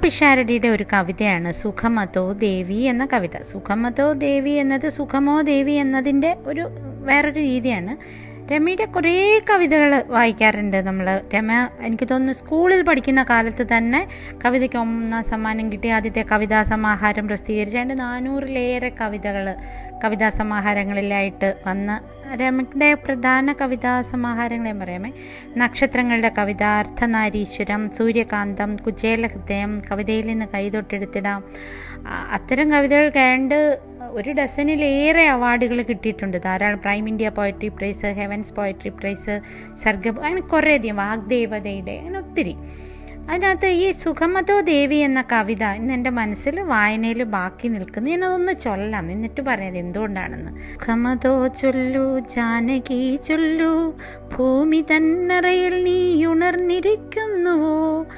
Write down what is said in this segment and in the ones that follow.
പിഷാരടിയുടെ ഒരു കവിതയാണ് സുഖമതോ ദേവി എന്ന കവിത സുഖമതോ ദേവി എന്നത് സുഖമോ ദേവി എന്നതിൻ്റെ ഒരു വേറൊരു രീതിയാണ് രമയുടെ കുറേ കവിതകൾ വായിക്കാറുണ്ട് നമ്മൾ രമ എനിക്ക് തോന്നുന്നു സ്കൂളിൽ പഠിക്കുന്ന കാലത്ത് തന്നെ കവിതയ്ക്ക് ഒന്നാം സമ്മാനം കിട്ടി ആദ്യത്തെ കവിതാ സമാഹാരം പ്രസിദ്ധീകരിച്ചുകൊണ്ട് നാനൂറിലേറെ കവിതകൾ കവിതാ സമാഹാരങ്ങളിലായിട്ട് വന്ന് രമയുടെ പ്രധാന കവിതാ സമാഹാരങ്ങൾ ഞാൻ പറയാമേ നക്ഷത്രങ്ങളുടെ കവിത അർത്ഥനാരീശ്വരം സൂര്യകാന്തം കുചേലഹൃദയം കവിതയിൽ നിന്ന് കൈതൊട്ടെടുത്തിടാം ആ- അത്തരം കവിതകൾ കേണ്ട് ഒരു ഡസനിലേറെ അവാർഡുകൾ കിട്ടിയിട്ടുണ്ട് ധാരാളം prime India poetry prize heavens poetry prize സർഗ അങ്ങനെ കുറേയധികം വാഗ്ദേവതയുടെ അങ്ങനെ ഒത്തിരി അതിനകത്ത് ഈ സുഖമതോ ദേവി എന്ന കവിത ഇന്ന് എൻ്റെ മനസ്സിൽ വായനയിൽ ബാക്കി നിൽക്കുന്നു ഞാനതൊന്ന് ചൊല്ലാം എന്നിട്ട് പറയാം എന്തുകൊണ്ടാണെന്ന് സുഖമതോ ചൊല്ലു ജാനകി ചൊല്ലു ഭൂമി തന്നറയിൽ നീ ഉണർന്നിരിക്കുന്നുവോ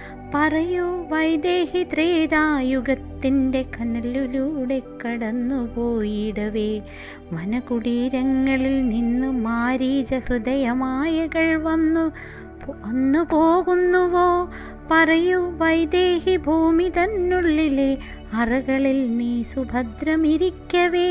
പറയൂ വൈദേഹി ത്രേതായുഗത്തിൻ്റെ കനലിലൂടെ കടന്നുപോയിടവേ വനകുടീരങ്ങളിൽ നിന്ന് മാരീച ഹൃദയമായകൾ വന്നു വന്നു പോകുന്നുവോ പറയൂ വൈദേഹി ഭൂമി തന്നുള്ളിലെ അറകളിൽ നീ സുഭദ്രമിരിക്കവേ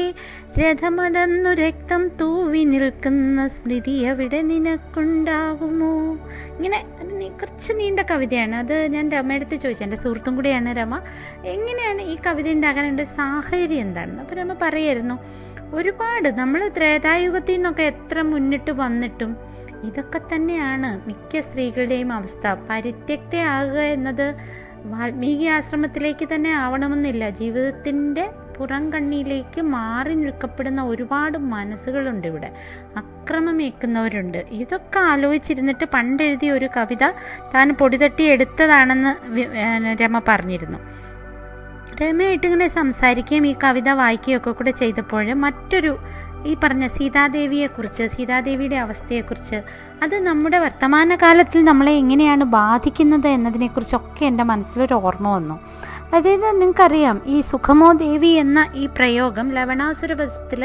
രഥമടന്നു രക്തം തൂവി നിൽക്കുന്ന സ്മൃതി അവിടെ നിനക്കുണ്ടാകുമോ ഇങ്ങനെ അത് നീ കുറച്ച് നീണ്ട കവിതയാണ് അത് ഞാൻ രമയടുത്ത് ചോദിച്ചു എൻ്റെ സുഹൃത്തും കൂടിയാണ് രമ എങ്ങനെയാണ് ഈ കവിത ഉണ്ടാകാനുള്ള ഒരു സാഹചര്യം എന്താണെന്ന് അപ്പോൾ രമ പറയായിരുന്നു ഒരുപാട് നമ്മൾ ത്രേതായുഗത്തിൽ നിന്നൊക്കെ എത്ര മുന്നിട്ട് വന്നിട്ടും ഇതൊക്കെ തന്നെയാണ് മിക്ക സ്ത്രീകളുടെയും അവസ്ഥ പരിത്യക്തയാകുക എന്നത് വാൽമീകി ആശ്രമത്തിലേക്ക് തന്നെ ആവണമെന്നില്ല ജീവിതത്തിൻ്റെ പുറം കണ്ണിയിലേക്ക് മാറി നിൽക്കപ്പെടുന്ന ഒരുപാട് മനസ്സുകളുണ്ട് ഇവിടെ അക്രമമേക്കുന്നവരുണ്ട് ഇതൊക്കെ ആലോചിച്ചിരുന്നിട്ട് പണ്ടെഴുതിയ ഒരു കവിത താൻ പൊടിതട്ടി എടുത്തതാണെന്ന് വി- ഏഹ് രമ പറഞ്ഞിരുന്നു രമയായിട്ട് ഇങ്ങനെ സംസാരിക്കുകയും ഈ കവിത വായിക്കുകയും ഒക്കെ കൂടെ ചെയ്തപ്പോൾ മറ്റൊരു ഈ പറഞ്ഞ സീതാദേവിയെക്കുറിച്ച് സീതാദേവിയുടെ അവസ്ഥയെക്കുറിച്ച് അത് നമ്മുടെ വർത്തമാനകാലത്തിൽ നമ്മളെ എങ്ങനെയാണ് ബാധിക്കുന്നത് എന്നതിനെക്കുറിച്ചൊക്കെ എൻ്റെ മനസ്സിലൊരു ഓർമ്മ വന്നു അതായത് നിങ്ങൾക്കറിയാം ഈ സുഖമോ ദേവി എന്ന ഈ പ്രയോഗം ലവണാസുരവസത്തിൽ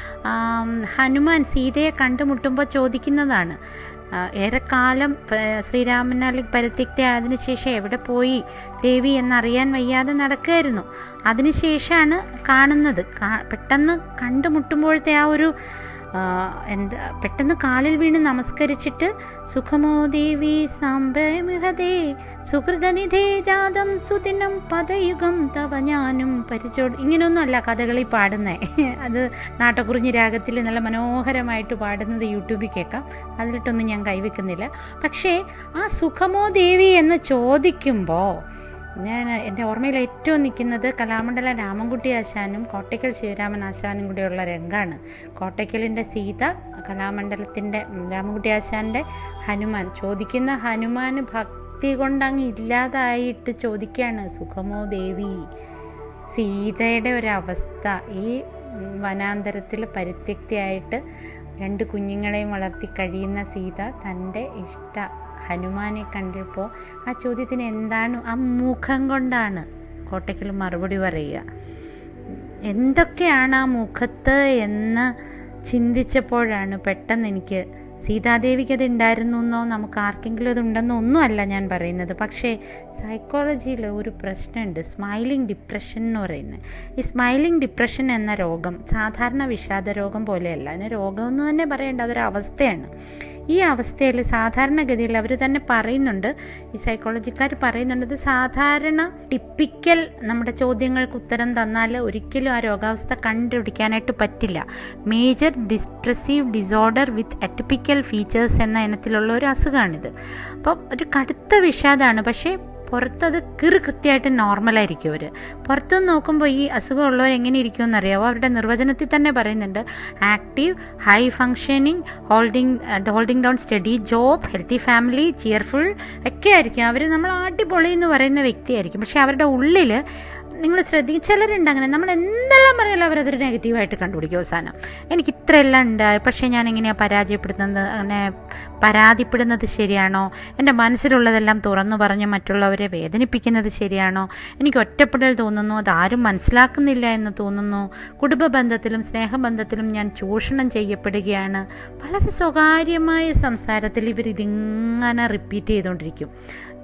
ഹനുമാൻ സീതയെ കണ്ടുമുട്ടുമ്പോൾ ചോദിക്കുന്നതാണ് ആ, ഏറെക്കാലം പ- ശ്രീരാമനാൽ പരിത്യക്തയായതിനു ശേഷം എവിടെ പോയി ദേവി എന്നറിയാൻ വയ്യാതെ നടക്കുകയായിരുന്നു അതിനുശേഷമാണ് കാണുന്നത് കാ- പെട്ടെന്ന് കണ്ടുമുട്ടുമ്പോഴത്തെ ആ ഒരു ആ, എന്താ പെട്ടെന്ന് കാലിൽ വീണ് നമസ്കരിച്ചിട്ട് സുഖമോ ദേവി സാമ്പ്രമഹതേ സുഹൃതനിധേ ജാതം സുദിനം പദയുഗം തവ ഞാനും പരിചോട് ഇങ്ങനെയൊന്നും അല്ല കഥകളി പാടുന്നേ അത് നാട്ടക്കുറിഞ്ഞി രാഗത്തിൽ നല്ല മനോഹരമായിട്ട് പാടുന്നത് യൂട്യൂബിൽ കേൾക്കാം അതിലിട്ടൊന്നും ഞാൻ കൈവെക്കുന്നില്ല പക്ഷേ ആ സുഖമോ ദേവി എന്ന് ചോദിക്കുമ്പോൾ ഞാൻ എൻ്റെ ഓർമ്മയിൽ ഏറ്റവും നിൽക്കുന്നത് കലാമണ്ഡല രാമൻകുട്ടി ആശാനും കോട്ടയ്ക്കൽ ശിവരാമൻ ആശാനും കൂടെയുള്ള രംഗാണ് കോട്ടയ്ക്കലിൻ്റെ സീത കലാമണ്ഡലത്തിൻ്റെ ഉം, രാമൻകുട്ടി ആശാൻ്റെ ഹനുമാൻ ചോദിക്കുന്ന ഹനുമാൻ ഭക്തി കൊണ്ടങ്ങ് ഇല്ലാതായിട്ട് ചോദിക്കുകയാണ് സുഖമോ ദേവി സീതയുടെ ഒരവസ്ഥ ഈ വനാന്തരത്തിൽ പരിത്യക്തിയായിട്ട് രണ്ട് കുഞ്ഞുങ്ങളെയും വളർത്തി കഴിയുന്ന സീത തൻ്റെ ഇഷ്ട ഹനുമാനെ കണ്ടപ്പോൾ ആ ചോദ്യത്തിന് എന്താണ് ആ മുഖം കൊണ്ടാണ് കോട്ടയ്ക്കൽ മറുപടി പറയുക എന്തൊക്കെയാണ് ആ മുഖത്ത് എന്ന് ചിന്തിച്ചപ്പോഴാണ് പെട്ടെന്ന് എനിക്ക് സീതാദേവിക്ക് അത് ഉണ്ടായിരുന്നു എന്നോ നമുക്ക് ആർക്കെങ്കിലും അത് ഉണ്ടെന്നോ ഒന്നുമല്ല ഞാൻ പറയുന്നത് പക്ഷേ സൈക്കോളജിയിൽ ഒരു പ്രശ്നമുണ്ട് സ്മൈലിംഗ് ഡിപ്രഷൻ എന്ന് പറയുന്നത് ഈ സ്മൈലിംഗ് ഡിപ്രഷൻ എന്ന രോഗം സാധാരണ വിഷാദ രോഗം പോലെയല്ല അതിന് രോഗം എന്ന് തന്നെ പറയേണ്ട അതൊരു അവസ്ഥയാണ് ഈ അവസ്ഥയിൽ സാധാരണഗതിയിൽ അവർ തന്നെ പറയുന്നുണ്ട് ഈ സൈക്കോളജിക്കാർ പറയുന്നുണ്ട് ഇത് സാധാരണ ടിപ്പിക്കൽ നമ്മുടെ ചോദ്യങ്ങൾക്ക് ഉത്തരം തന്നാൽ ഒരിക്കലും ആ രോഗാവസ്ഥ കണ്ടുപിടിക്കാനായിട്ട് പറ്റില്ല major depressive disorder with atypical features എന്ന ഇനത്തിലുള്ള ഒരു അസുഖമാണിത് അപ്പം ഒരു കടുത്ത വിഷാദമാണ് പക്ഷേ പുറത്തത് കിറു കൃത്യമായിട്ട് നോർമലായിരിക്കും അവർ പുറത്തുനിന്ന് നോക്കുമ്പോൾ ഈ അസുഖമുള്ളവർ എങ്ങനെ ഇരിക്കുമെന്ന് അറിയാമോ അവരുടെ നിർവചനത്തിൽ തന്നെ പറയുന്നുണ്ട് active high functioning holding holding down study job healthy family cheerful ഒക്കെ ആയിരിക്കും അവർ നമ്മൾ അടിപൊളി എന്ന് പറയുന്ന വ്യക്തിയായിരിക്കും പക്ഷെ അവരുടെ ഉള്ളിൽ നിങ്ങൾ ശ്രദ്ധിക്കും ചിലരുണ്ട് അങ്ങനെ നമ്മൾ എന്തെല്ലാം പറഞ്ഞാലും അവരതൊരു നെഗറ്റീവായിട്ട് കണ്ടുപിടിക്കും അവസാനം എനിക്ക് ഇത്രയെല്ലാം ഉണ്ട് പക്ഷേ ഞാൻ എങ്ങനെയാണ് പരാജയപ്പെടുന്നത് അങ്ങനെ പരാതിപ്പെടുന്നത് ശരിയാണോ എൻ്റെ മനസ്സിലുള്ളതെല്ലാം തുറന്നു പറഞ്ഞ് മറ്റുള്ളവരെ വേദനിപ്പിക്കുന്നത് ശരിയാണോ എനിക്ക് ഒറ്റപ്പെടൽ തോന്നുന്നു അതാരും മനസ്സിലാക്കുന്നില്ല എന്ന് തോന്നുന്നു കുടുംബ ബന്ധത്തിലും സ്നേഹബന്ധത്തിലും ഞാൻ ചൂഷണം ചെയ്യപ്പെടുകയാണ് വളരെ സ്വകാര്യമായ സംസാരത്തിൽ ഇവർ ഇതിങ്ങനെ റിപ്പീറ്റ് ചെയ്തുകൊണ്ടിരിക്കും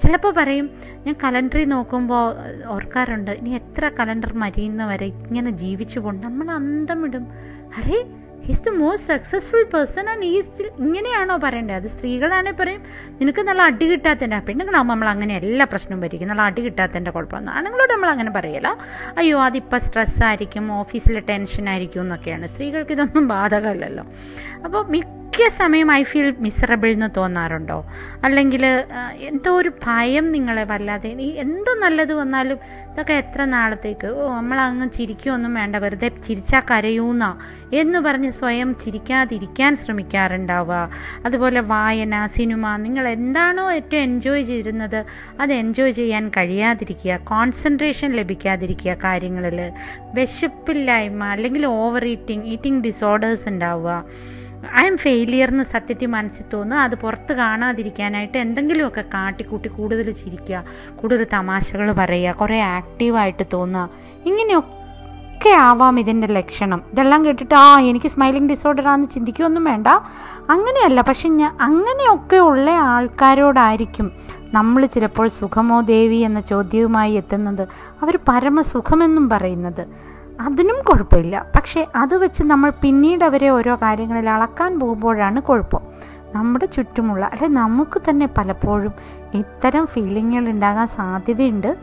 ചിലപ്പോൾ പറയും ഞാൻ കലണ്ടറിൽ നോക്കുമ്പോൾ ഓർക്കാറുണ്ട് ഇനി എത്ര കലണ്ടർ മരിയുന്ന വരെ ഇങ്ങനെ ജീവിച്ചു പോകും നമ്മൾ അന്തം വിടും അറേ he's the most successful person and ഈ സ്റ്റിൽ ഇങ്ങനെയാണോ പറയേണ്ടത് അത് സ്ത്രീകളാണെങ്കിൽ പറയും നിനക്ക് നല്ല അടി കിട്ടാത്തതിൻ്റെ പെണ്ണുങ്ങളാകുമ്പോൾ നമ്മൾ അങ്ങനെ എല്ലാ പ്രശ്നവും ഭരിക്കും നല്ല അടി കിട്ടാത്തതിൻ്റെ കുഴപ്പമൊന്നും ആണുങ്ങളോട് നമ്മൾ അങ്ങനെ പറയല അയ്യോ അതിപ്പോൾ സ്ട്രെസ്സായിരിക്കും ഓഫീസിലെ ടെൻഷൻ ആയിരിക്കും എന്നൊക്കെയാണ് സ്ത്രീകൾക്ക് ഇതൊന്നും ബാധകമല്ലല്ലോ അപ്പോൾ മിക്ക സമയം ഐ ഫീൽ മിസറബിൾ എന്ന് തോന്നാറുണ്ടോ അല്ലെങ്കിൽ എന്തോ ഒരു ഭയം നിങ്ങളെ വല്ലാതെ ഈ എന്തോ നല്ലത് വന്നാലും ഇതൊക്കെ എത്ര നാളത്തേക്ക് ഓ നമ്മളങ്ങ് ചിരിക്കുകയൊന്നും വേണ്ട വെറുതെ ചിരിച്ചാൽ കരയൂന്ന എന്ന് പറഞ്ഞ് സ്വയം ചിരിക്കാതിരിക്കാൻ ശ്രമിക്കാറുണ്ടാവുക അതുപോലെ വായന സിനിമ നിങ്ങൾ എന്താണോ ഏറ്റവും എൻജോയ് ചെയ്തിരുന്നത് അത് എൻജോയ് ചെയ്യാൻ കഴിയാതിരിക്കുക കോൺസെൻട്രേഷൻ ലഭിക്കാതിരിക്കുക കാര്യങ്ങളിൽ വിശപ്പില്ലായ്മ അല്ലെങ്കിൽ ഓവർ ഈറ്റിംഗ് ഈറ്റിംഗ് ഡിസോർഡേഴ്സ് ഉണ്ടാവുക ഐ എം ഫെയിലിയർ എന്ന് സത്യത്തിൽ മനസ്സിൽ തോന്നുക അത് പുറത്ത് കാണാതിരിക്കാനായിട്ട് എന്തെങ്കിലുമൊക്കെ കാട്ടിക്കൂട്ടി കൂടുതൽ ചിരിക്കുക കൂടുതൽ തമാശകൾ പറയുക കുറേ ആക്റ്റീവായിട്ട് തോന്നുക ഇങ്ങനെയൊക്കെ ആവാം ഇതിൻ്റെ ലക്ഷണം ഇതെല്ലാം കേട്ടിട്ട് ആ എനിക്ക് സ്മൈലിംഗ് ഡിസോർഡർ ആണെന്ന് ചിന്തിക്കുകയൊന്നും വേണ്ട അങ്ങനെയല്ല പക്ഷെ ഞാൻ അങ്ങനെയൊക്കെ ഉള്ള ആൾക്കാരോടായിരിക്കും നമ്മൾ ചിലപ്പോൾ സുഖമോ ദേവി എന്ന ചോദ്യവുമായി എത്തുന്നത് അവർ പരമസുഖമെന്നും പറയുന്നത് അതിനും കുഴപ്പമില്ല പക്ഷേ അത് വെച്ച് നമ്മൾ പിന്നീട് അവരെ ഓരോ കാര്യങ്ങളിൽ അളക്കാൻ പോകുമ്പോഴാണ് കുഴപ്പം നമ്മുടെ ചുറ്റുമുള്ള അല്ലെ നമുക്ക് തന്നെ പലപ്പോഴും ഇത്തരം ഫീലിങ്ങുകൾ ഉണ്ടാകാൻ സാധ്യതയുണ്ട്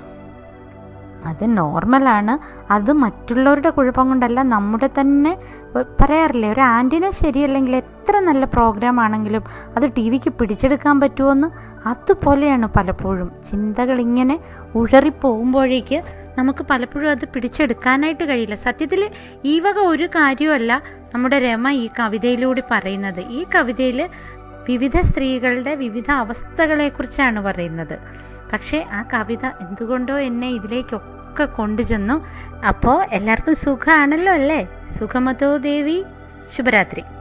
അത് നോർമലാണ് അത് മറ്റുള്ളവരുടെ കുഴപ്പം കൊണ്ടല്ല നമ്മുടെ തന്നെ പറയാറില്ലേ ഒരു ആൻറ്റിന ശരിയല്ലെങ്കിൽ എത്ര നല്ല പ്രോഗ്രാം ആണെങ്കിലും അത് ടി വിക്ക് പിടിച്ചെടുക്കാൻ പറ്റുമെന്ന് അതുപോലെയാണ് പലപ്പോഴും ചിന്തകൾ ഇങ്ങനെ ഉഴറിപ്പോകുമ്പോഴേക്ക് നമുക്ക് പലപ്പോഴും അത് പിടിച്ചെടുക്കാനായിട്ട് കഴിയില്ല സത്യത്തിൽ ഈ വക ഒരു കാര്യമല്ല നമ്മുടെ രമ ഈ കവിതയിലൂടെ പറയുന്നത് ഈ കവിതയിൽ വിവിധ സ്ത്രീകളുടെ വിവിധ അവസ്ഥകളെക്കുറിച്ചാണ് പറയുന്നത് പക്ഷേ ആ കവിത എന്തുകൊണ്ടോ എന്നെ ഇതിലേക്കൊക്കെ കൊണ്ടുചെന്നു അപ്പോൾ എല്ലാവർക്കും സുഖമാണല്ലോ അല്ലേ സുഖമതോ ദേവി ശുഭരാത്രി